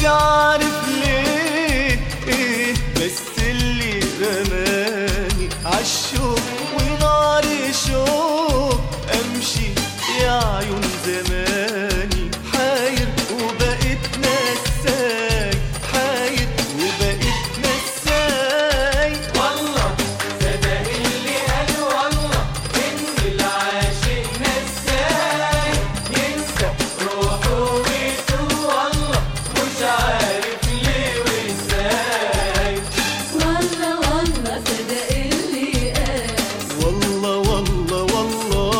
عارف ليه إيه بس اللي رماني عالشوق ونار شوق امشي يا عيون زماني حاير وبقيت نساي حاير وبقيت نساي والله صدق اللي قال والله ان العاشق نساي ينسى روحه ويتوب والله مش عارف ليه وازاي والله والله صدق اللي قال والله والله والله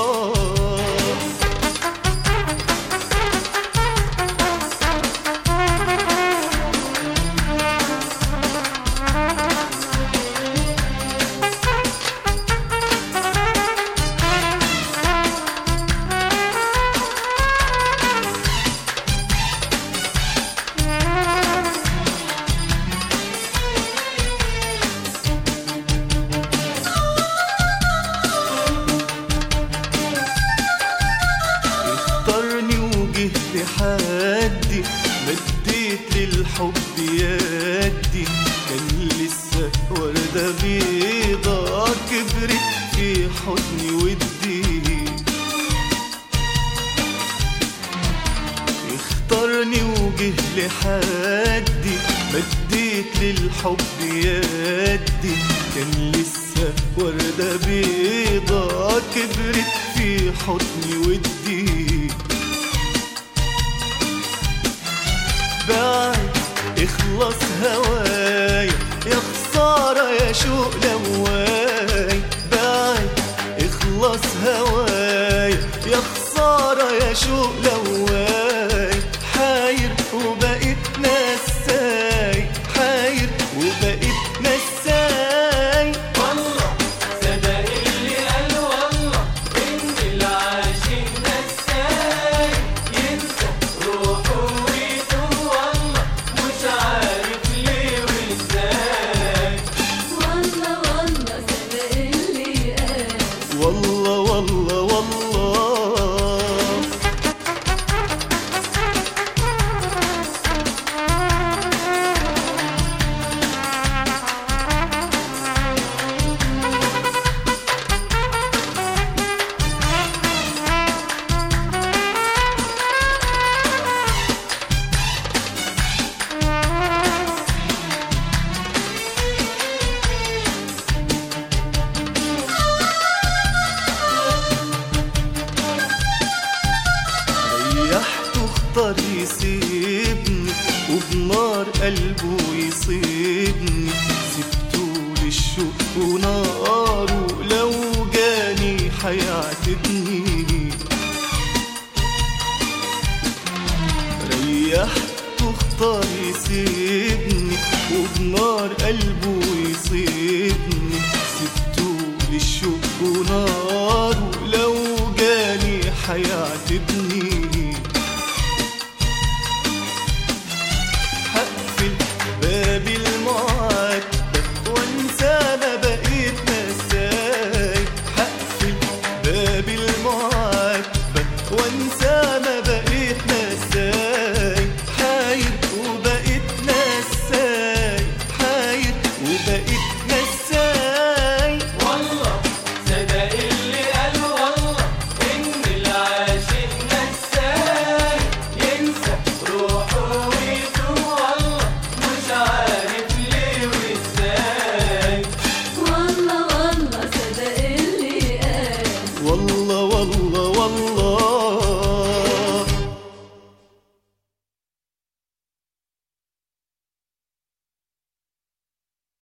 اختارني وجه لحدي مديت للحب يدي كان لسه وردة بيضة كبرت في حضني ودي اختارني وجه لحدي مديت للحب يدي كان لسه وردة بيضة كبرت في حضني ودي بعد اخلص هواي يا خسارة يا شوق لواي بعد اخلص هواي يا خسارة يا شوق لواي حاير وبقيت نساي حاير وبقيت نساي والله صدق اللي قال والله ان العاشق نساي ينسى روحه ويتوب والله مش عارف ليه وازاي والله والله صدق اللي قال والله والله والله ريحته اختار يسيبني وبنار قلبه يصيبني سبته للشوق وناره لو جاني حيعتبني ريحته اختار يسيبني وبنار قلبه يصيبني سبته للشوق وناره لو جاني حيعتبني هقفل باب المعاتبة وانسى ما بقيت نساي هقفل باب المعاتبة وانسى ما بقيت نساي حاير وبقيت نساي حاير وبقيت نساي والله صدق اللي قال والله ان العاشق نساي ينسى روحه ويتوب والله مش عارف ليه وازاي والله والله صدق اللي قال والله والله والله